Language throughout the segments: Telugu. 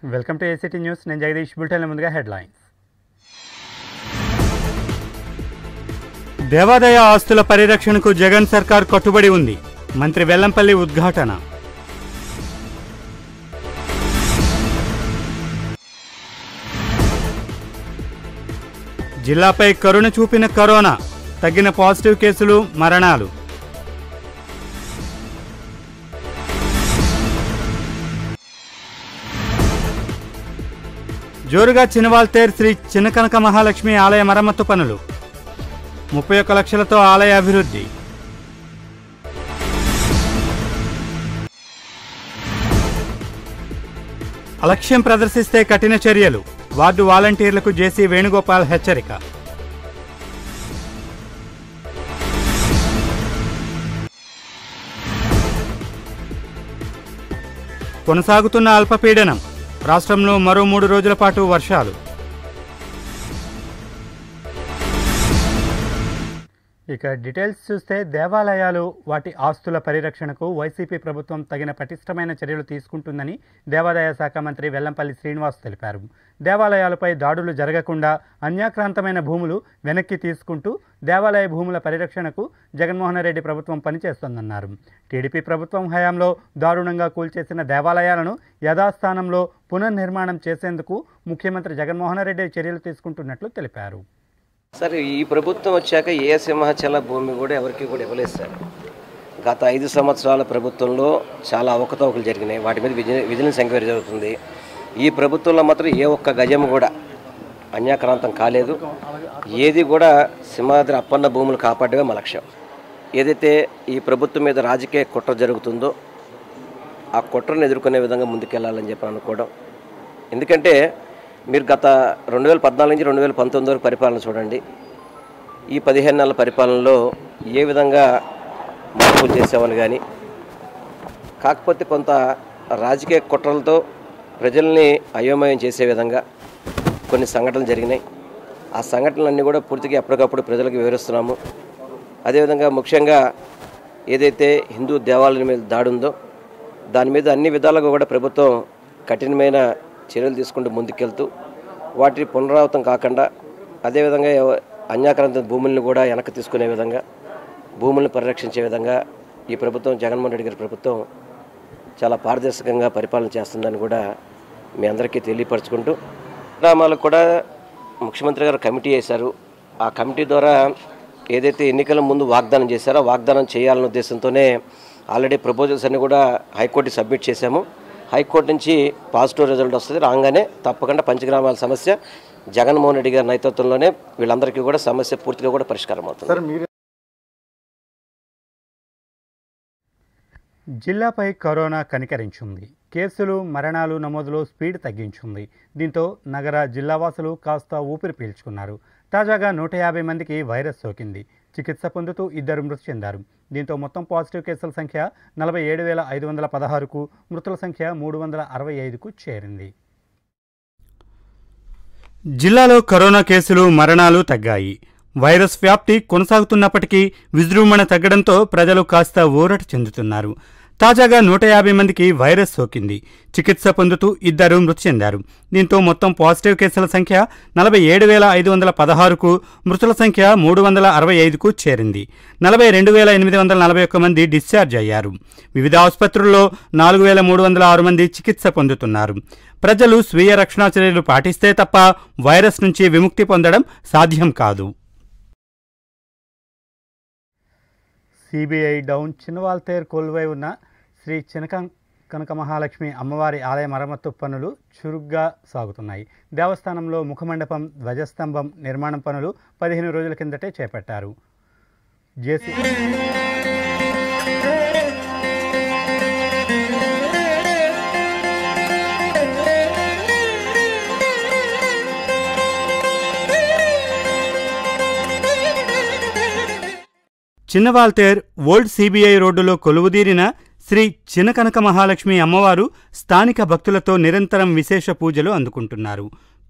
వెల్కమ్ టు ఏసీటీ న్యూస్ నేను జగదీష్ బులెటిన్ ముందుగా హెడ్లైన్స్ దేవాదాయ ఆస్తుల పరిరక్షణకు జగన్ సర్కార్ కట్టుబడి ఉంది మంత్రి వెల్లంపల్లి ఉద్ఘాటన జిల్లాపై కరుణ చూపిన కరోనా తగ్గిన పాజిటివ్ కేసులు మరణాలు జోరుగా చినవాల్తేర్ శ్రీ చిన్నకనక మహాలక్ష్మి ఆలయ మరమ్మతు పనులు ముప్పై ఒక్క లక్షలతో ఆలయ అభివృద్ధి అలక్ష్యం ప్రదర్శిస్తే కఠిన చర్యలు వార్డు వాలంటీర్లకు జేసీ వేణుగోపాల్ హెచ్చరిక కొనసాగుతున్న అల్పపీడనం రాష్ట్రంలో మరో మూడు రోజుల పాటు వర్షాలు ఇక డీటెయిల్స్ చూస్తే దేవాలయాలు వాటి ఆస్తుల పరిరక్షణకు వైసీపీ ప్రభుత్వం తగిన పటిష్టమైన చర్యలు తీసుకుంటుందని దేవాదాయ శాఖ మంత్రి వెల్లంపల్లి శ్రీనివాస్ తెలిపారు దేవాలయాలపై దాడులు జరగకుండా అన్యాక్రాంతమైన భూములు వెనక్కి తీసుకుంటూ దేవాలయ భూముల పరిరక్షణకు జగన్మోహన్ రెడ్డి ప్రభుత్వం పనిచేస్తోందన్నారు టీడీపీ ప్రభుత్వం హయాంలో దారుణంగా కూల్చేసిన దేవాలయాలను యథాస్థానంలో పునర్నిర్మాణం చేసేందుకు ముఖ్యమంత్రి జగన్మోహన్ రెడ్డి చర్యలు తీసుకుంటున్నట్లు తెలిపారు సార్ ఈ ప్రభుత్వం వచ్చాక ఏ సింహాచల భూమి కూడా ఎవరికి కూడా ఇవ్వలేదు సార్ గత ఐదు సంవత్సరాల ప్రభుత్వంలో చాలా అవకతవకలు జరిగినాయి వాటి మీద విజి విజిలెన్స్ ఎంక్వైరీ జరుగుతుంది ఈ ప్రభుత్వంలో మాత్రం ఏ ఒక్క గజం కూడా అన్యాక్రాంతం కాలేదు ఏది కూడా సింహాద్రి అప్పన్న భూములు కాపాడమే మా లక్ష్యం ఏదైతే ఈ ప్రభుత్వం మీద రాజకీయ కుట్ర జరుగుతుందో ఆ కుట్రను ఎదుర్కొనే విధంగా ముందుకెళ్లాలని చెప్పి అనుకోవడం ఎందుకంటే మీరు గత రెండు వేల పద్నాలుగు నుంచి రెండు వేల పంతొమ్మిది వరకు పరిపాలన చూడండి ఈ పదిహేను నెలల పరిపాలనలో ఏ విధంగా మార్పులు చేసామని కానీ కాకపోతే కొంత రాజకీయ కుట్రలతో ప్రజల్ని అయోమయం చేసే విధంగా కొన్ని సంఘటనలు జరిగినాయి ఆ సంఘటనలన్నీ కూడా పూర్తిగా ఎప్పటికప్పుడు ప్రజలకు వివరిస్తున్నాము అదేవిధంగా ముఖ్యంగా ఏదైతే హిందూ దేవాలయం మీద దాడి ఉందో దాని మీద అన్ని విధాలుగా కూడా ప్రభుత్వం కఠినమైన చర్యలు తీసుకుంటూ ముందుకెళ్తూ వాటి పునరావృతం కాకుండా అదేవిధంగా ఎవ- అన్యాక్రాంత భూములను కూడా వెనక్కి తీసుకునే విధంగా భూములను పరిరక్షించే విధంగా ఈ ప్రభుత్వం జగన్మోహన్ రెడ్డి గారి ప్రభుత్వం చాలా పారదర్శకంగా పరిపాలన చేస్తుందని కూడా మీ అందరికీ తెలియపరచుకుంటూ గ్రామాలకు కూడా ముఖ్యమంత్రి గారు కమిటీ వేశారు ఆ కమిటీ ద్వారా ఏదైతే ఎన్నికల ముందు వాగ్దానం చేశారో ఆ వాగ్దానం చేయాలనే ఉద్దేశంతోనే ఆల్రెడీ ప్రపోజల్స్ అన్ని కూడా హైకోర్టుకి సబ్మిట్ చేశాము హైకోర్టు నుంచి పాజిటివ్ రిజల్ట్ వస్తుంది రాగానే తప్పకుండా పంచగ్రామాల సమస్య జగన్మోహన్ రెడ్డి గారి నేతృత్వంలోనే వీళ్ళందరికీ కూడా సమస్య పూర్తిగా కూడా పరిష్కారం అవుతుంది జిల్లాపై కరోనా కనికరించింది కేసులు మరణాలు నమోదులో స్పీడ్ తగ్గించింది దీంతో నగర జిల్లావాసులు కాస్త ఊపిరి పీల్చుకున్నారు తాజాగా నూట యాభై మందికి వైరస్ సోకింది చికిత్స పొందుతూ ఇద్దరు మృతి చెందారు దీంతో మొత్తం పాజిటివ్ కేసుల సంఖ్య నలభై ఏడు వేల ఐదు వందల పదహారుకు మృతుల సంఖ్య మూడు వందల అరవై ఐదుకు చేరింది జిల్లాలో కరోనా కేసులు మరణాలు తగ్గాయి వైరస్ వ్యాప్తి కొనసాగుతున్నప్పటికీ విజృంభణ తగ్గడంతో ప్రజలు కాస్త ఊరట చెందుతున్నారు తాజాగా నూట యాభై మందికి వైరస్ సోకింది చికిత్స పొందుతూ ఇద్దరు మృతి చెందారు దీంతో మొత్తం పాజిటివ్ కేసుల సంఖ్య నలభై ఏడు వేల ఐదు వందల పదహారుకు మృతుల సంఖ్య మూడు వందల అరవై ఐదుకు చేరింది నలభై రెండు వేల ఎనిమిది వందల నలభై ఒక్క మంది డిశ్చార్జ్ అయ్యారు వివిధ ఆసుపత్రుల్లో నాలుగు వేల మూడు వందల ఆరు మంది చికిత్స పొందుతున్నారు ప్రజలు స్వీయ రక్షణా చర్యలు పాటిస్తే తప్ప వైరస్ నుంచి విముక్తి పొందడం సాధ్యం కాదు సిబిఐ డౌన్ చిన్నవాల్తేర్ కొలువై ఉన్న శ్రీ చినక కనక మహాలక్ష్మి అమ్మవారి ఆలయ మరమ్మతు పనులు చురుగ్గా సాగుతున్నాయి దేవస్థానంలో ముఖమండపం ధ్వజస్తంభం నిర్మాణం పనులు పదిహేను రోజుల కిందటే చేపట్టారు జేసీ చిన్నవాల్తేర్ ఓల్డ్ సిబిఐ రోడ్డులో కొలువుదీరిన శ్రీ చినకనక మహాలక్ష్మి అమ్మవారు స్థానిక భక్తులతో నిరంతరం విశేష పూజలు అందుకుంటున్నారు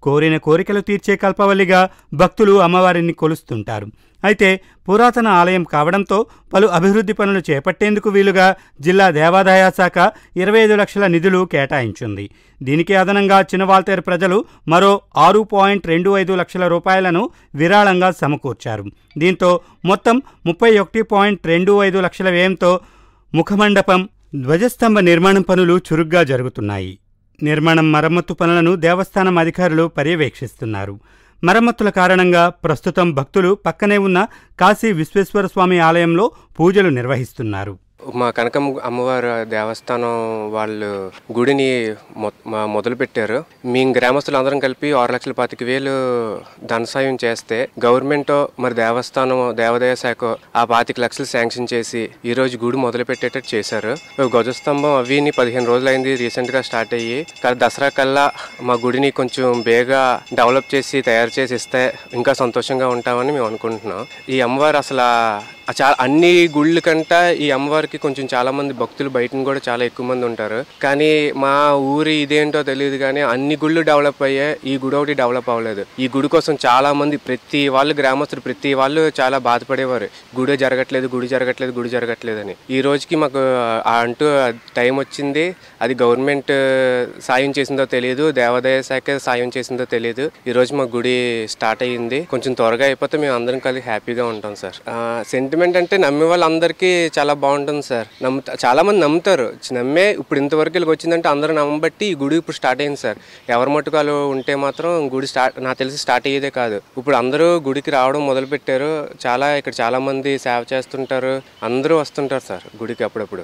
కోరిన కోరికలు తీర్చే కల్పవల్లిగా భక్తులు అమ్మవారిని కొలుస్తుంటారు అయితే పురాతన ఆలయం కావడంతో పలు అభివృద్ధి పనులు చేపట్టేందుకు వీలుగా జిల్లా దేవాదాయ శాఖ ఇరవై ఐదు లక్షల నిధులు కేటాయించింది దీనికి అదనంగా చినవాల్తేరు ప్రజలు మరో ఆరు పాయింట్ రెండు ఐదు లక్షల రూపాయలను విరాళంగా సమకూర్చారు దీంతో మొత్తం ముప్పై ఒకటి పాయింట్ రెండు ఐదు లక్షల వ్యయంతో ముఖమండపం ధ్వజస్తంభ నిర్మాణం పనులు చురుగ్గా జరుగుతున్నాయి నిర్మాణం మరమ్మతు పనులను దేవస్థానం అధికారులు పర్యవేక్షిస్తున్నారు మరమ్మతుల కారణంగా ప్రస్తుతం భక్తులు పక్కనే ఉన్న కాశీ విశ్వేశ్వర స్వామి ఆలయంలో పూజలు నిర్వహిస్తున్నారు మా కనకమ్మ అమ్మవారి దేవస్థానం వాళ్ళు గుడిని మొ- మా మొదలు పెట్టారు మేము గ్రామస్తులు అందరం కలిపి ఆరు లక్షల పాతిక వేలు ధన సాయం చేస్తే గవర్నమెంట్ మరి దేవస్థానం దేవాదాయ శాఖ ఆ పాతిక లక్షలు శాంక్షన్ చేసి ఈ రోజు గుడి మొదలు పెట్టేటట్టు చేశారు ధ్వజస్తంభం అవిని పదిహేను రోజులైంది రీసెంట్ గా స్టార్ట్ అయ్యి కానీ దసరా కల్లా మా గుడిని కొంచెం బేగా డెవలప్ చేసి తయారు చేసి ఇస్తే ఇంకా సంతోషంగా ఉంటామని మేము అనుకుంటున్నాం ఈ అమ్మవారు అసలు ఆ చాలా అన్ని గుళ్ళ కంట ఈ అమ్మవారికి కొంచెం చాలా మంది భక్తులు బయట కూడా చాలా ఎక్కువ మంది ఉంటారు కానీ మా ఊరి ఇదేంటో తెలియదు కానీ అన్ని గుళ్ళు డెవలప్ అయ్యాయి ఈ గుడి ఒకటి డెవలప్ అవ్వలేదు ఈ గుడి కోసం చాలా మంది ప్రతి వాళ్ళు గ్రామస్తులు ప్రతి వాళ్ళు చాలా బాధపడేవారు గుడి జరగట్లేదు గుడి జరగట్లేదు గుడి జరగట్లేదు అని ఈ రోజుకి మాకు ఆ అంటూ టైం వచ్చింది అది గవర్నమెంట్ సాయం చేసిందో తెలియదు దేవాదాయ శాఖ సాయం చేసిందో తెలియదు ఈ రోజు మా గుడి స్టార్ట్ అయ్యింది కొంచెం త్వరగా అయిపోతే మేము అందరం కలిసి హ్యాపీగా ఉంటాం సార్ సెంటిమెంట్ అంటే నమ్మే వాళ్ళందరికీ చాలా బాగుంటుంది సార్ నమ్ముతా చాలా మంది నమ్ముతారు నమ్మే ఇప్పుడు ఇంతవరకు ఇలాగ వచ్చిందంటే అందరూ నమ్మబట్టి ఈ గుడి ఇప్పుడు స్టార్ట్ అయింది సార్ ఎవరి మట్టుకు వాళ్ళు ఉంటే మాత్రం గుడి స్టార్ట్ నాకు తెలిసి స్టార్ట్ అయ్యేదే కాదు ఇప్పుడు అందరూ గుడికి రావడం మొదలు పెట్టారు చాలా ఇక్కడ చాలా మంది సేవ చేస్తుంటారు అందరూ వస్తుంటారు సార్ గుడికి అప్పుడప్పుడు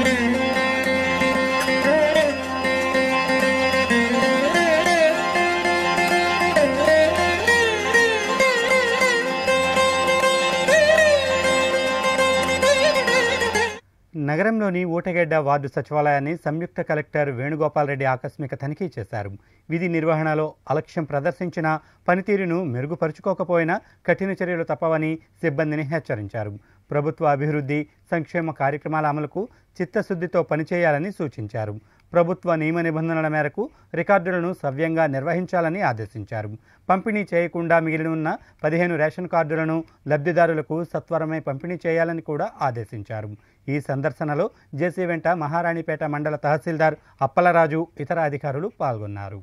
నగరంలోని ఊటగెడ్డ వార్డు సచివాలయాన్ని సంయుక్త కలెక్టర్ వేణుగోపాల్ రెడ్డి ఆకస్మిక తనిఖీ చేశారు విధి నిర్వహణలో అలక్ష్యం ప్రదర్శించిన పనితీరును మెరుగుపరుచుకోకపోయినా కఠిన చర్యలు తప్పవని సిబ్బందిని హెచ్చరించారు ప్రభుత్వ అభివృద్ధి సంక్షేమ కార్యక్రమాల అమలుకు చిత్తశుద్ధితో పనిచేయాలని సూచించారు ప్రభుత్వ నియమ నిబంధనల మేరకు రికార్డులను సవ్యంగా నిర్వహించాలని ఆదేశించారు పంపిణీ చేయకుండా మిగిలి ఉన్న పదిహేను రేషన్ కార్డులను లబ్ధిదారులకు సత్వరమే పంపిణీ చేయాలని కూడా ఆదేశించారు ఈ సందర్శనలో జేసీ వెంట మహారాణిపేట మండల తహసీల్దార్ అప్పలరాజు ఇతర అధికారులు పాల్గొన్నారు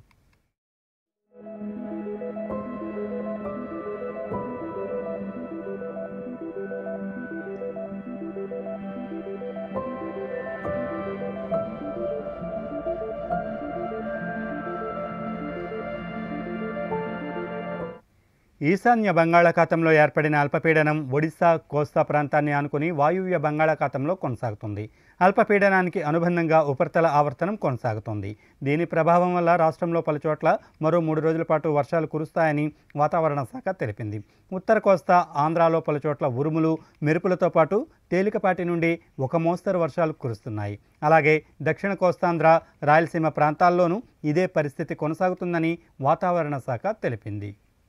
ఈశాన్య బంగాళాఖాతంలో ఏర్పడిన అల్పపీడనం ఒడిశా కోస్తా ప్రాంతాన్ని ఆనుకుని వాయువ్య బంగాళాఖాతంలో కొనసాగుతుంది అల్పపీడనానికి అనుబంధంగా ఉపరితల ఆవర్తనం కొనసాగుతోంది దీని ప్రభావం వల్ల రాష్ట్రంలో పలుచోట్ల మరో మూడు రోజుల పాటు వర్షాలు కురుస్తాయని వాతావరణ శాఖ తెలిపింది ఉత్తర కోస్తా ఆంధ్రాలో పలుచోట్ల ఉరుములు మెరుపులతో పాటు తేలికపాటి నుండి ఒక మోస్తరు వర్షాలు కురుస్తున్నాయి అలాగే దక్షిణ కోస్తాంధ్ర రాయలసీమ ప్రాంతాల్లోనూ ఇదే పరిస్థితి కొనసాగుతుందని వాతావరణ శాఖ తెలిపింది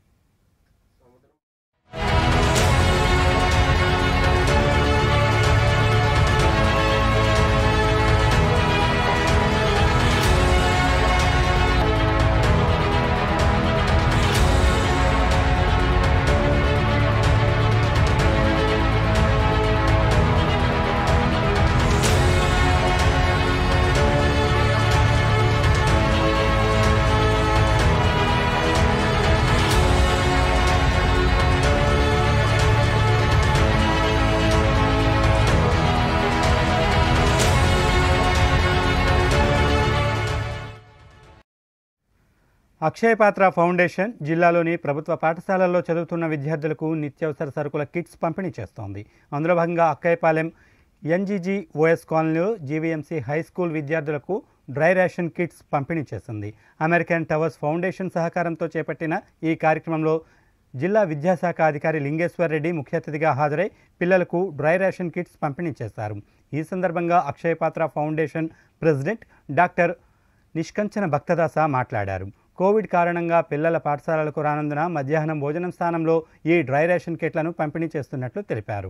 అక్షయపాత్ర ఫౌండేషన్ జిల్లాలోని ప్రభుత్వ పాఠశాలల్లో చదువుతున్న విద్యార్థులకు నిత్యావసర సరుకుల కిట్స్ పంపిణీ చేస్తోంది అందులో భాగంగా అక్కయ్యపాలెం ఎన్జీజీ ఓఎస్ కాలనీలో జీవీఎంసీ హై స్కూల్ విద్యార్థులకు డ్రై రేషన్ కిట్స్ పంపిణీ చేస్తుంది అమెరికన్ టవర్స్ ఫౌండేషన్ సహకారంతో చేపట్టిన ఈ కార్యక్రమంలో జిల్లా విద్యాశాఖ అధికారి లింగేశ్వర్ రెడ్డి ముఖ్య అతిథిగా హాజరై పిల్లలకు డ్రై రేషన్ కిట్స్ పంపిణీ చేశారు ఈ సందర్భంగా Akshaya Patra foundation president doctor Nishkanchana Bhaktadasa మాట్లాడారు కోవిడ్ కారణంగా పిల్లల పాఠశాలలకు రానందున మధ్యాహ్నం భోజనం స్థానంలో ఈ డ్రై రేషన్ కిట్లను పంపిణీ చేస్తున్నట్లు తెలిపారు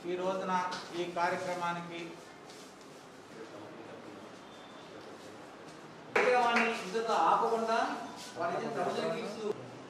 ఈ రోజున ఈ కార్యక్రమానికి కార్యక్రమాన్ని ఇంతతో ఆపకుండా వాళ్ళకి థౌసండ్ కిట్స్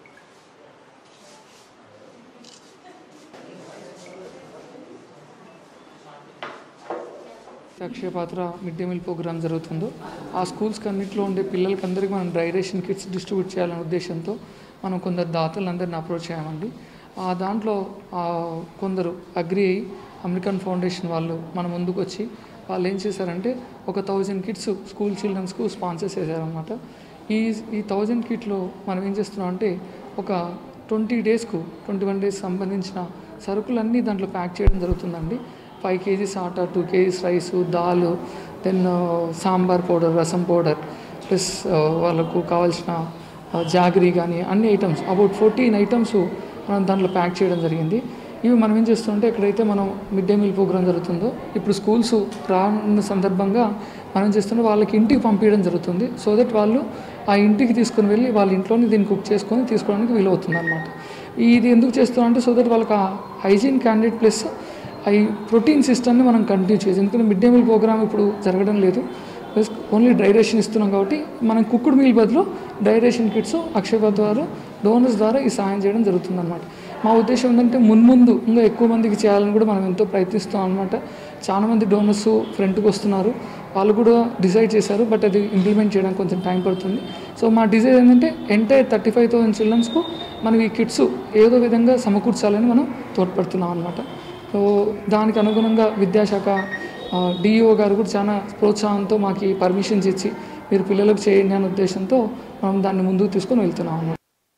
అక్షయ పాత్ర మిడ్ డే మీల్ ప్రోగ్రామ్ జరుగుతుందో ఆ స్కూల్స్కి అన్నింటిలో ఉండే పిల్లలకి అందరికీ మనం డ్రై రేషన్ కిట్స్ డిస్ట్రిబ్యూట్ చేయాలనే ఉద్దేశంతో మనం కొందరు దాతలందరిని అప్రోచ్ అయ్యామండి ఆ దాంట్లో ఆ, కొందరు అగ్రి అయ్యి అమెరికన్ ఫౌండేషన్ వాళ్ళు మన ముందుకు వచ్చి వాళ్ళు ఏం చేశారంటే ఒక థౌజండ్ కిట్స్ స్కూల్ చిల్డ్రన్స్కు స్పాన్సర్ చేశారనమాట ఈ ఈ థౌజండ్ కిట్లో మనం ఏం చేస్తున్నాం అంటే ఒక ట్వంటీ డేస్కు ట్వంటీ వన్ డేస్ సంబంధించిన సరుకులన్నీ దాంట్లో ప్యాక్ చేయడం జరుగుతుందండి five kgs atta two kgs rice dal then sambar powder rasam powder plus వాళ్ళకు కావాల్సిన జాగరీ కానీ అన్ని ఐటమ్స్ అబౌట్ ఫోర్టీన్ ఐటమ్స్ మనం దాంట్లో ప్యాక్ చేయడం జరిగింది ఇవి మనం ఏం చేస్తుంటే ఎక్కడైతే మనం మిడ్ డే మీల్ ప్రోగ్రామ్ జరుగుతుందో ఇప్పుడు స్కూల్స్ రానున్న సందర్భంగా మనం చేస్తుంటే వాళ్ళకి ఇంటికి పంపించడం జరుగుతుంది సో దట్ వాళ్ళు ఆ ఇంటికి తీసుకుని వెళ్ళి వాళ్ళ ఇంట్లోనే దీన్ని కుక్ చేసుకొని తీసుకోవడానికి వీలవుతుంది అనమాట ఇది ఎందుకు చేస్తున్నాం అంటే సో దట్ వాళ్ళకి ఆ హైజీన్ క్యాండిడేట్ ప్లస్ ఈ ప్రోటీన్ సిస్టమ్ని మనం కంటిన్యూ చేయాలి ఎందుకంటే మిడ్ డే మీల్ ప్రోగ్రామ్ ఇప్పుడు జరగడం లేదు ప్లస్ ఓన్లీ డ్రై రేషన్ ఇస్తున్నాం కాబట్టి మనం కుక్కుడ్ మీల్ బదులు డ్రై రేషన్ కిట్స్ అక్షయపాత్ ద్వారా డోనర్స్ ద్వారా ఈ సాయం చేయడం జరుగుతుందన్నమాట మా ఉద్దేశం ఏంటంటే మున్ముందు ఇంకా ఎక్కువ మందికి చేయాలని కూడా మనం ఎంతో ప్రయత్నిస్తాం అనమాట చాలామంది డోనర్స్ ఫ్రంట్కి వస్తున్నారు వాళ్ళు కూడా డిసైడ్ చేశారు బట్ అది ఇంప్లిమెంట్ చేయడానికి కొంచెం టైం పడుతుంది సో మా డిసైడ్ ఏంటంటే ఎంటైర్ థర్టీ ఫైవ్ థౌసండ్ చిల్డ్రన్స్కు మనం ఈ కిట్స్ ఏదో విధంగా సమకూర్చాలని మనం తోడ్పడుతున్నాం అనమాట సో దానికి అనుగుణంగా విద్యాశాఖ డిఈఓ గారు కూడా చాలా ప్రోత్సాహంతో మాకు ఈ పర్మిషన్స్ ఇచ్చి మీరు పిల్లలకు చేయండి అనే ఉద్దేశంతో మనం దాన్ని ముందుకు తీసుకొని వెళ్తున్నాం అన్నమాట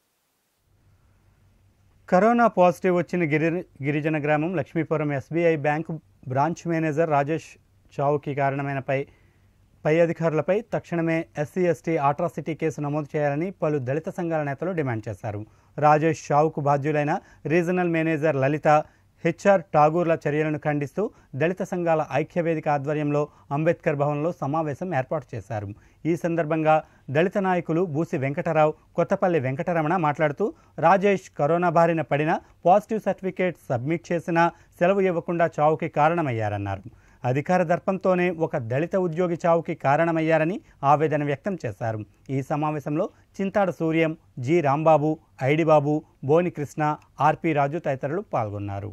కరోనా పాజిటివ్ వచ్చిన గిరి గిరిజన గ్రామం Lakshmipuram SBI bank branch manager Rajesh చావుకి కారణమైన పై పై అధికారులపై తక్షణమే ఎస్సీ ఎస్టీ అట్రాసిటీ కేసు నమోదు చేయాలని పలు దళిత సంఘాల నేతలు డిమాండ్ చేశారు రాజేష్ షావుకు బాధ్యులైన రీజనల్ మేనేజర్ లలిత హెచ్ఆర్ ఠాగూర్ల చర్యలను ఖండిస్తూ దళిత సంఘాల ఐక్యవేదిక ఆధ్వర్యంలో అంబేద్కర్ భవన్లో సమావేశం ఏర్పాటు చేశారు ఈ సందర్భంగా దళిత నాయకులు బూసి వెంకటరావు కొత్తపల్లి వెంకటరమణ మాట్లాడుతూ రాజేష్ కరోనా బారిన పడిన పాజిటివ్ సర్టిఫికేట్ సబ్మిట్ చేసినా సెలవు ఇవ్వకుండా చావుకి కారణమయ్యారన్నారు అధికార దర్పంతోనే ఒక దళిత ఉద్యోగి చావుకి కారణమయ్యారని ఆవేదన వ్యక్తం చేశారు ఈ సమావేశంలో చింతాడ సూర్యం జి రాంబాబు ఐడిబాబు బోని కృష్ణ ఆర్పి రాజు తదితరులు పాల్గొన్నారు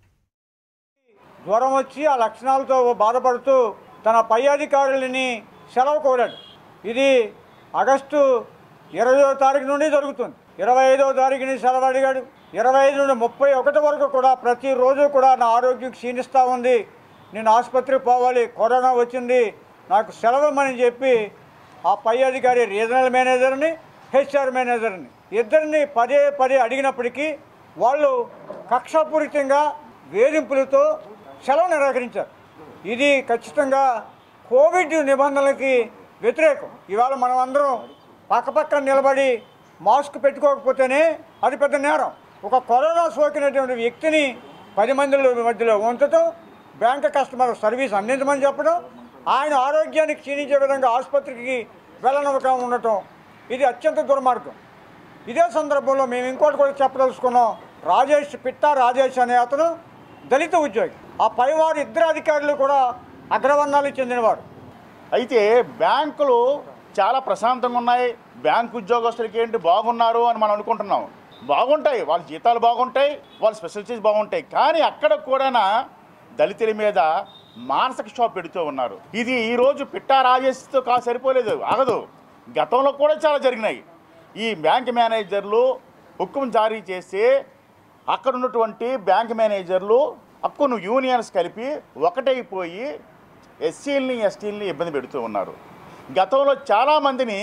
జ్వరం వచ్చి ఆ లక్షణాలతో బాధపడుతూ తన పై అధికారులని సెలవు కోరాడు ఇది ఆగస్టు ఇరవయో తారీఖు నుండి జరుగుతుంది ఇరవై ఐదో తారీఖుని సెలవు అడిగాడు ఇరవై ఐదు నుండి ముప్పై ఒకటి వరకు కూడా ప్రతిరోజు కూడా నా ఆరోగ్యం క్షీణిస్తూ ఉంది నేను ఆసుపత్రికి పోవాలి కరోనా వచ్చింది నాకు సెలవుమని చెప్పి ఆ పై అధికారి రీజనల్ మేనేజర్ని హెచ్ఆర్ మేనేజర్ని ఇద్దరిని పదే పదే అడిగినప్పటికీ వాళ్ళు కక్షపూరితంగా వేధింపులతో సెలవు నిరాకరించారు ఇది ఖచ్చితంగా కోవిడ్ నిబంధనలకి వ్యతిరేకం ఇవాళ మనం అందరం పక్కపక్కన నిలబడి మాస్క్ పెట్టుకోకపోతేనే అది పెద్ద నేరం ఒక కరోనా సోకినటువంటి వ్యక్తిని పది మందిలో మధ్యలో ఉంచడం బ్యాంక్ కస్టమర్ సర్వీస్ అందించమని చెప్పడం ఆయన ఆరోగ్యాన్ని క్షీణించే విధంగా ఆసుపత్రికి వెళ్ళనవక ఉండటం ఇది అత్యంత దుర్మార్గం ఇదే సందర్భంలో మేము ఇంకోటి కూడా చెప్పదలుచుకున్నాం రాజేష్ పిట్టా రాజేష్ అనే అతను దళిత ఉద్యోగి ఆ పైవారు ఇద్దరు అధికారులు కూడా అగ్రవర్ణాలకు చెందినవారు అయితే బ్యాంకులు చాలా ప్రశాంతంగా ఉన్నాయి బ్యాంక్ ఉద్యోగస్తులకి ఏంటి బాగున్నారు అని మనం అనుకుంటున్నాం బాగుంటాయి వాళ్ళ జీతాలు బాగుంటాయి వాళ్ళ స్పెషలిటీస్ బాగుంటాయి కానీ అక్కడ కూడా దళితుల మీద మానసిక షాప్ పెడుతూ ఉన్నారు ఇది ఈరోజు పిట్టా రాజేష్తో కా సరిపోలేదు ఆగదు గతంలో కూడా చాలా జరిగినాయి ఈ బ్యాంక్ మేనేజర్లు హుక్కుం జారీ చేసి అక్కడ ఉన్నటువంటి బ్యాంక్ మేనేజర్లు అక్కును యూనియన్స్ కలిపి ఒకటైపోయి ఎస్సీలని ఎస్టీలని ఇబ్బంది పెడుతూ ఉన్నారు గతంలో చాలామందిని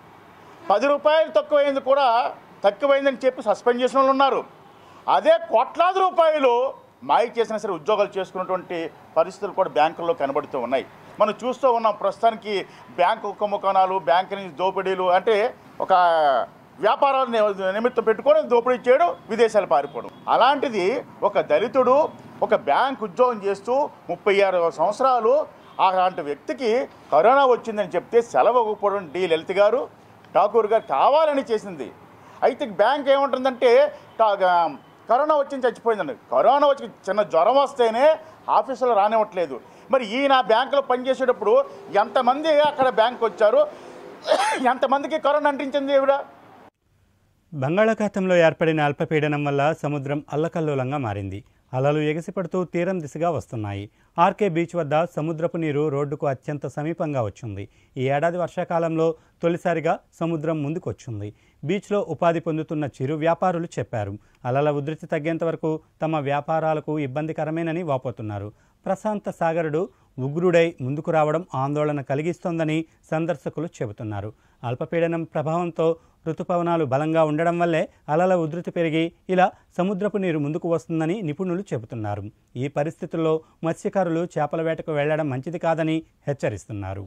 పది రూపాయలు తక్కువైంది కూడా తక్కువైందని చెప్పి సస్పెండ్ చేసిన వాళ్ళు ఉన్నారు అదే కోట్లాది రూపాయలు మాయ చేసినా సరే ఉద్యోగాలు చేసుకున్నటువంటి పరిస్థితులు కూడా బ్యాంకుల్లో కనబడుతూ ఉన్నాయి మనం చూస్తూ ఉన్నాం ప్రస్తుతానికి బ్యాంకు కుంభకోణాలు బ్యాంకు నుంచి దోపిడీలు అంటే ఒక వ్యాపారాల ని- నిమిత్తం పెట్టుకొని దోపిడీ చేయడం విదేశాలు పారిపోవడం అలాంటిది ఒక దళితుడు ఒక బ్యాంక్ ఉద్యోగం చేస్తూ ముప్పై ఆరు సంవత్సరాలు అలాంటి వ్యక్తికి కరోనా వచ్చిందని చెప్తే సెలవు ఇవ్వకపోవడం డి లలిత్ గారు ఠాకూర్ గారు కావాలని చేసింది అయితే బ్యాంక్ ఏముంటుందంటే టా- కరోనా వచ్చి చచ్చిపోయిందండి కరోనా వచ్చి చిన్న జ్వరం వస్తేనే ఆఫీసులో రానివ్వట్లేదు మరి ఈయన బ్యాంకులో పనిచేసేటప్పుడు ఎంతమంది అక్కడ బ్యాంక్ వచ్చారు ఎంతమందికి కరోనా అంటించింది ఈవిడ బంగాళాఖాతంలో ఏర్పడిన అల్పపీడనం వల్ల సముద్రం అల్లకల్లోలంగా మారింది అలలు ఎగసిపడుతూ తీరం దిశగా వస్తున్నాయి ఆర్కే బీచ్ వద్ద సముద్రపు నీరు రోడ్డుకు అత్యంత సమీపంగా వచ్చింది ఈ ఏడాది వర్షాకాలంలో తొలిసారిగా సముద్రం ముందుకొచ్చింది బీచ్లో ఉపాధి పొందుతున్న చిరు వ్యాపారులు చెప్పారు అలల ఉధృతి తగ్గేంత వరకు తమ వ్యాపారాలకు ఇబ్బందికరమేనని వాపోతున్నారు ప్రశాంత సాగరుడు ఉగ్రుడై ముందుకు రావడం ఆందోళన కలిగిస్తోందని సందర్శకులు చెబుతున్నారు అల్పపీడనం ప్రభావంతో ఋతుపవనాలు బలంగా ఉండడం వల్లే అలల ఉధృతి పెరిగి ఇలా సముద్రపు నీరు ముందుకు వస్తుందని నిపుణులు చెబుతున్నారు ఈ పరిస్థితుల్లో మత్స్యకారులు చేపల వేటకు వెళ్లడం మంచిది కాదని హెచ్చరిస్తున్నారు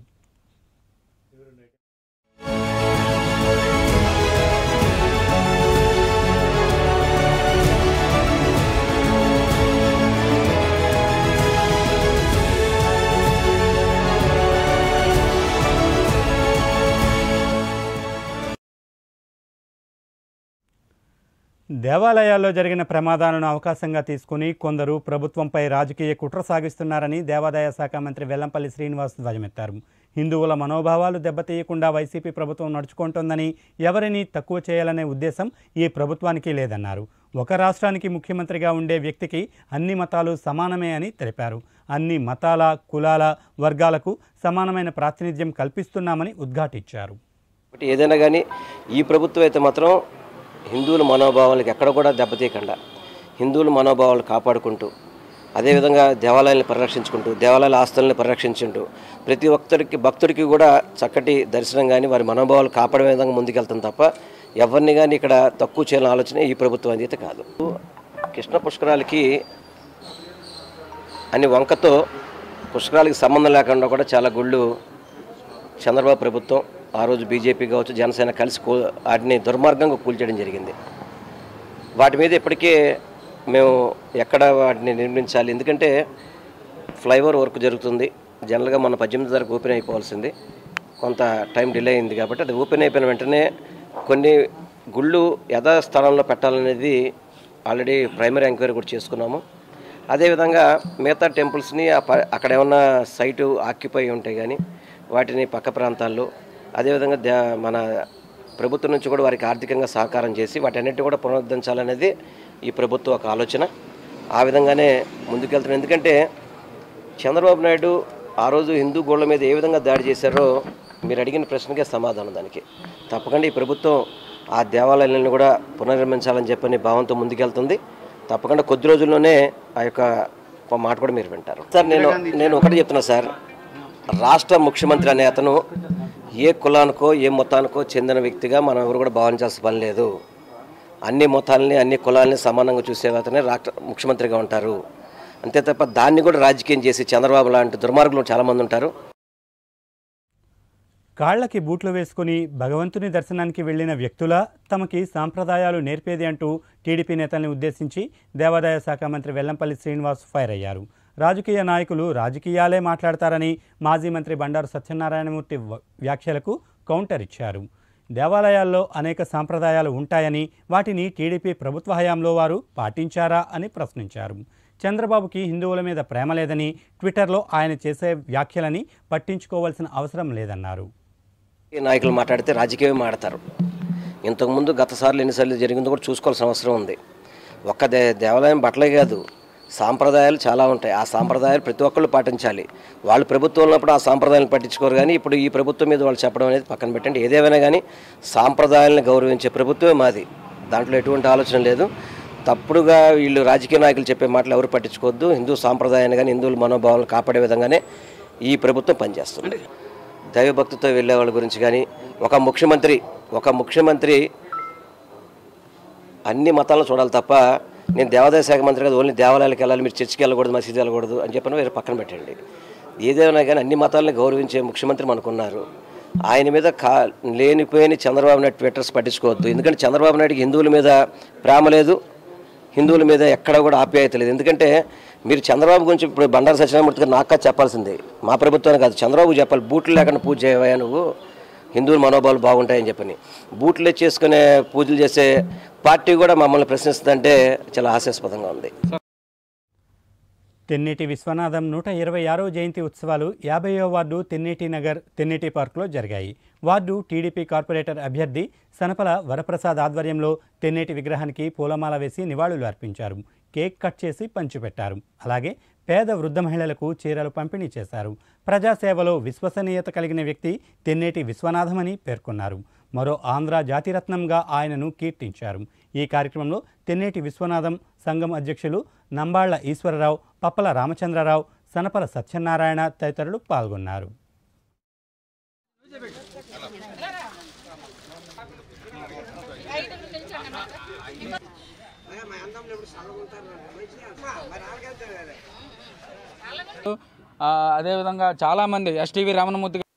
దేవాలయాల్లో జరిగిన ప్రమాదాలను అవకాశంగా తీసుకుని కొందరు ప్రభుత్వంపై రాజకీయ కుట్ర సాగిస్తున్నారని దేవాదాయ శాఖ మంత్రి వెల్లంపల్లి శ్రీనివాస్ ధ్వజమెత్తారు హిందువుల మనోభావాలు దెబ్బతీయకుండా వైసీపీ ప్రభుత్వం నడుచుకుంటోందని ఎవరిని తక్కువ చేయాలనే ఉద్దేశం ఈ ప్రభుత్వానికి లేదన్నారు ఒక రాష్ట్రానికి ముఖ్యమంత్రిగా ఉండే వ్యక్తికి అన్ని మతాలు సమానమే అని తెలిపారు అన్ని మతాల కులాల వర్గాలకు సమానమైన ప్రాతినిధ్యం కల్పిస్తున్నామని ఉద్ఘాటించారు బట్ ఏదైనా కానీ ఈ ప్రభుత్వం అయితే మాత్రం హిందువుల మనోభావాలకు ఎక్కడ కూడా దెబ్బతీయకుండా హిందువుల మనోభావాలు కాపాడుకుంటూ అదేవిధంగా దేవాలయాలను పరిరక్షించుకుంటూ దేవాలయాల ఆస్తులను పరిరక్షించుకుంటూ ప్రతి ఒక్కరికి భక్తుడికి కూడా చక్కటి దర్శనం కానీ వారి మనోభావాలు కాపాడే విధంగా ముందుకెళ్తాం తప్ప ఎవరిని కానీ ఇక్కడ తక్కువ చేయాలని ఆలోచన ఈ ప్రభుత్వం అయితే కాదు కృష్ణ పుష్కరాలకి అని వంకతో పుష్కరాలకి సంబంధం లేకుండా కూడా చాలా గుళ్ళు చంద్రబాబు ప్రభుత్వం ఆ రోజు బీజేపీ కావచ్చు జనసేన కలిసి కూ వాటిని దుర్మార్గంగా కూల్చేయడం జరిగింది వాటి మీద ఇప్పటికే మేము ఎక్కడ వాటిని నిర్మించాలి ఎందుకంటే ఫ్లైఓవర్ వర్క్ జరుగుతుంది జనరల్గా మన పద్దెనిమిది తారీఖు ఓపెన్ అయిపోవాల్సింది కొంత టైం డిలే అయింది కాబట్టి అది ఓపెన్ అయిపోయిన వెంటనే కొన్ని గుళ్ళు యథాస్థానంలో పెట్టాలనేది ఆల్రెడీ ప్రైమరీ ఎంక్వైరీ కూడా చేసుకున్నాము అదేవిధంగా మిగతా టెంపుల్స్ని ఆ ప- అక్కడ ఏమన్నా సైటు ఆక్యుపై ఉంటాయి కానీ వాటిని పక్క ప్రాంతాల్లో అదేవిధంగా దే మన ప్రభుత్వం నుంచి కూడా వారికి ఆర్థికంగా సహకారం చేసి వాటన్నిటిని కూడా పునరుద్ధరించాలనేది ఈ ప్రభుత్వం ఒక ఆలోచన ఆ విధంగానే ముందుకెళ్తున్నాం ఎందుకంటే చంద్రబాబు నాయుడు ఆ రోజు హిందూ గోళ్ళ మీద ఏ విధంగా దాడి చేశారో మీరు అడిగిన ప్రశ్నకే సమాధానం దానికి తప్పకుండా ఈ ప్రభుత్వం ఆ దేవాలయాలను కూడా పునర్నిర్మించాలని చెప్పని భావంతో ముందుకెళ్తుంది తప్పకుండా కొద్ది రోజుల్లోనే ఆ యొక్క ఒక మాట కూడా మీరు వింటారు సార్ నేను నేను ఒకటి చెప్తున్నా సార్ రాష్ట్ర ముఖ్యమంత్రి అనే అతను ఏ కులానికో ఏ మతానికో చెందిన వ్యక్తిగా మనం ఎవరు కూడా భావించాల్సిన పని లేదు అన్ని మతాలని అన్ని కులాలని సమానంగా చూసే అతనే రాష్ట్ర ముఖ్యమంత్రిగా ఉంటారు అంతే తప్ప దాన్ని కూడా రాజకీయం చేసి చంద్రబాబు లాంటి దుర్మార్గులు చాలామంది ఉంటారు కాళ్ళకి బూట్లు వేసుకుని భగవంతుని దర్శనానికి వెళ్లిన వ్యక్తుల తమకి సాంప్రదాయాలు నేర్పేది అంటూ టీడీపీ నేతల్ని ఉద్దేశించి దేవాదాయ శాఖ మంత్రి వెల్లంపల్లి శ్రీనివాస్ ఫైర్ అయ్యారు రాజకీయ నాయకులు రాజకీయాలే మాట్లాడతారని మాజీ మంత్రి బండారు సత్యనారాయణమూర్తి వ- వ్యాఖ్యలకు కౌంటర్ ఇచ్చారు దేవాలయాల్లో అనేక సాంప్రదాయాలు ఉంటాయని వాటిని టీడీపీ ప్రభుత్వ హయాంలో వారు పాటించారా అని ప్రశ్నించారు చంద్రబాబుకి హిందువుల మీద ప్రేమ లేదని ట్విట్టర్లో ఆయన చేసే వ్యాఖ్యలని పట్టించుకోవాల్సిన అవసరం లేదన్నారు ఈ నాయకులు మాట్లాడితే రాజకీయం మాడతారు ఇంతకుముందు గత సార్లు ఎన్నిసార్లు జరిగిందో కూడా చూసుకోవాల్సిన అవసరం ఉంది ఒక్క దే దేవాలయం బట్టలే కాదు సాంప్రదాయాలు చాలా ఉంటాయి ఆ సాంప్రదాయాలు ప్రతి ఒక్కళ్ళు పాటించాలి వాళ్ళు ప్రభుత్వం ఉన్నప్పుడు ఆ సాంప్రదాయాలను పట్టించుకోరు కానీ ఇప్పుడు ఈ ప్రభుత్వం మీద వాళ్ళు చెప్పడం అనేది పక్కన పెట్టండి ఏదేమైనా కానీ సాంప్రదాయాలను గౌరవించే ప్రభుత్వమే మాది దాంట్లో ఎటువంటి ఆలోచన లేదు తప్పుడుగా వీళ్ళు రాజకీయ నాయకులు చెప్పే మాటలు ఎవరు పట్టించుకోవద్దు హిందూ సాంప్రదాయాన్ని కానీ హిందువుల మనోభావాలను కాపాడే విధంగానే ఈ ప్రభుత్వం పనిచేస్తుంది దైవభక్తితో వెళ్ళే వాళ్ళ గురించి కానీ ఒక ముఖ్యమంత్రి ఒక ముఖ్యమంత్రి అన్ని మతాలను చూడాలి తప్ప నేను దేవాదాయ శాఖ మంత్రి కాదు ఓన్లీ దేవాలయాలకు వెళ్ళాలి మీరు చర్చికి వెళ్ళకూడదు మసీదు వెళ్ళకూడదు అని చెప్పిన వేరే పక్కన పెట్టండి ఏదైనా కానీ అన్ని మతాలను గౌరవించే ముఖ్యమంత్రి మనకున్నారు ఆయన మీద కా లేనిపోయిన చంద్రబాబు నాయుడు ట్విట్టర్స్ పట్టించుకోవద్దు ఎందుకంటే చంద్రబాబు నాయుడుకి హిందువుల మీద ప్రేమ లేదు హిందువుల మీద ఎక్కడ కూడా ఆప్యాయత లేదు ఎందుకంటే మీరు చంద్రబాబు గురించి ఇప్పుడు బండారు సత్యనారాయణమూర్తి గారు నాకు కాదు చెప్పాల్సింది మా ప్రభుత్వానికి కాదు చంద్రబాబు చెప్పాలి బూట్లు లేకుండా పూజ చేయవా నువ్వు హిందువుల మనోభావాలు బాగుంటాయని చెప్పని బూట్లు చేసుకునే పూజలు చేసే పార్టీ కూడా మమ్మల్ని ప్రశ్నిస్తుందంటే చాలా హాస్యాస్పదంగా ఉంది తెన్నేటి విశ్వనాథం నూట ఇరవై ఆరో జయంతి ఉత్సవాలు యాభైవ వార్డు తెన్నేటి నగర్ తెన్నేటి పార్కులో జరిగాయి వార్డు టీడీపీ కార్పొరేటర్ అభ్యర్థి సనపల వరప్రసాద్ ఆధ్వర్యంలో తెన్నేటి విగ్రహానికి పూలమాల వేసి నివాళులు అర్పించారు కేక్ కట్ చేసి పంచిపెట్టారు అలాగే పేద వృద్ధ మహిళలకు చీరలు పంపిణీ చేశారు ప్రజాసేవలో విశ్వసనీయత కలిగిన వ్యక్తి తెన్నేటి విశ్వనాథమని పేర్కొన్నారు మరో ఆంధ్ర జాతిరత్నంగా ఆయనను కీర్తించారు ఈ కార్యక్రమంలో తెన్నేటి విశ్వనాథం సంఘం అధ్యక్షులు నంబాళ్ల ఈశ్వరరావు పప్పల రామచంద్రరావు సనపల సత్యనారాయణ తదితరులు పాల్గొన్నారు ఆ, అదేవిధంగా చాలామంది ఎస్టీవీ రమణమూర్తి గారు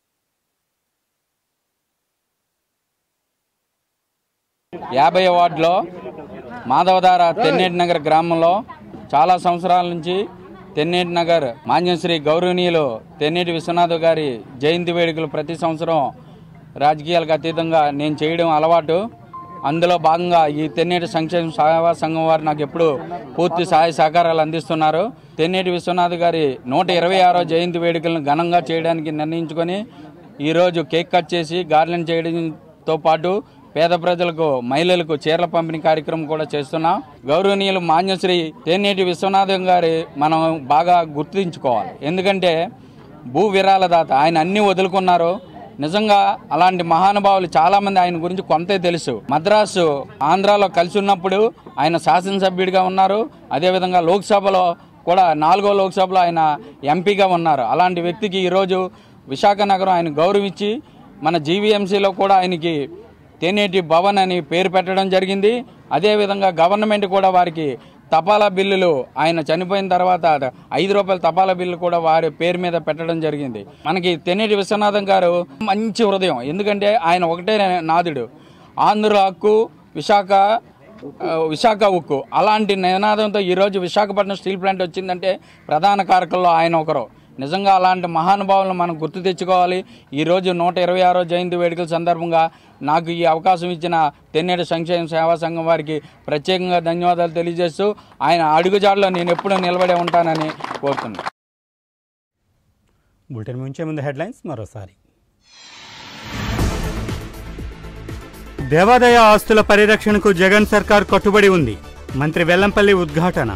యాభై వార్డులో మాధవధార తెన్నేటి నగర్ గ్రామంలో చాలా సంవత్సరాల నుంచి తెన్నేటి నగర్ మాన్యశ్రీ గౌరవనీయులు తెన్నేటి విశ్వనాథ్ గారి జయంతి వేడుకలు ప్రతి సంవత్సరం రాజకీయాలకు అతీతంగా నేను చేయడం అలవాటు అందులో భాగంగా ఈ తెన్నేటి సంక్షేమ సేవా సంఘం వారు నాకు ఎప్పుడు పూర్తి సహాయ సహకారాలు అందిస్తున్నారు తెన్నేటి విశ్వనాథ్ గారి నూట ఇరవై ఆరో జయంతి వేడుకలను ఘనంగా చేయడానికి నిర్ణయించుకొని ఈరోజు కేక్ కట్ చేసి గార్లెన్ చేయడంతో పాటు పేద ప్రజలకు మహిళలకు చీరల పంపిణీ కార్యక్రమం కూడా చేస్తున్నాం గౌరవనీయులు మాన్యశ్రీ తేనేటి విశ్వనాథం గారి మనం బాగా గుర్తించుకోవాలి ఎందుకంటే భూ విరాళదాత ఆయన అన్ని వదులుకున్నారు నిజంగా అలాంటి మహానుభావులు చాలా మంది ఆయన గురించి కొంతే తెలుసు మద్రాసు ఆంధ్రాలో కలిసి ఉన్నప్పుడు ఆయన శాసనసభ్యుడిగా ఉన్నారు అదేవిధంగా లోక్సభలో కూడా నాలుగో లోక్సభలో ఆయన ఎంపీగా ఉన్నారు అలాంటి వ్యక్తికి ఈరోజు విశాఖ నగరం ఆయన గౌరవించి మన జీవీఎంసీలో కూడా ఆయనకి తేనేటి భవన్ అని పేరు పెట్టడం జరిగింది అదేవిధంగా గవర్నమెంట్ కూడా వారికి తపాలా బిల్లులు ఆయన చనిపోయిన తర్వాత ఐదు రూపాయల తపాలా బిల్లు కూడా వారి పేరు మీద పెట్టడం జరిగింది మనకి తెన్నేటి విశ్వనాథం గారు మంచి హృదయం ఎందుకంటే ఆయన ఒకటే నాదుడు ఆంధ్ర హక్కు విశాఖ ఆ, విశాఖ ఉక్కు అలాంటి నినాదంతో ఈరోజు విశాఖపట్నం స్టీల్ ప్లాంట్ వచ్చిందంటే ప్రధాన కారకుల్లో ఆయన ఒకరు నిజంగా అలాంటి మహానుభావులను మనం గుర్తు తెచ్చుకోవాలి ఈరోజు నూట ఇరవై ఆరో జయంతి వేడుకల సందర్భంగా నాకు ఈ అవకాశం ఇచ్చిన తెన్నేటి సంక్షేమ సేవా సంఘం వారికి ప్రత్యేకంగా ధన్యవాదాలు తెలియజేస్తూ ఆయన అడుగుజాడలో నేను ఎప్పుడూ నిలబడే ఉంటానని కోరుతున్నాను బులెటిన్ ముంచే ముందు హెడ్లైన్స్ మరోసారి దేవాదాయ ఆస్తుల పరిరక్షణకు జగన్ సర్కార్ కట్టుబడి ఉంది మంత్రి వెల్లంపల్లి ఉద్ఘాటన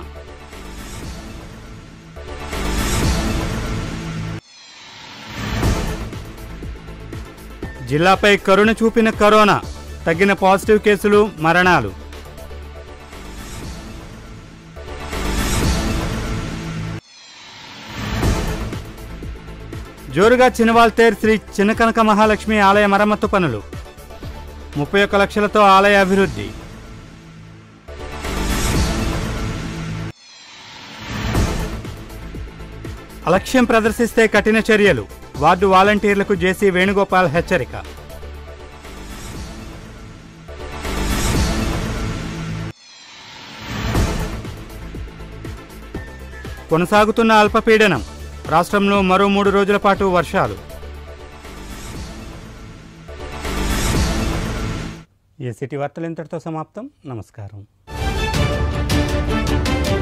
జిల్లాపై కరుణ చూపిన కరోనా తగ్గిన పాజిటివ్ కేసులు మరణాలు జోరుగా చినవాల్తేర్ శ్రీ చిన్నకనక మహాలక్ష్మి ఆలయ మరమ్మతు పనులు ముప్పై ఒక్క లక్షలతో ఆలయ అభివృద్ధి అలక్ష్యం ప్రదర్శిస్తే కఠిన చర్యలు వార్డు వాలంటీర్లకు జేసీ వేణుగోపాల్ హెచ్చరిక కొనసాగుతున్న అల్పపీడనం రాష్ట్రంలో మరో మూడు రోజుల పాటు వర్షాలు ఈ సిటీ వార్తలు ఇంతటితో సమాప్తం నమస్కారం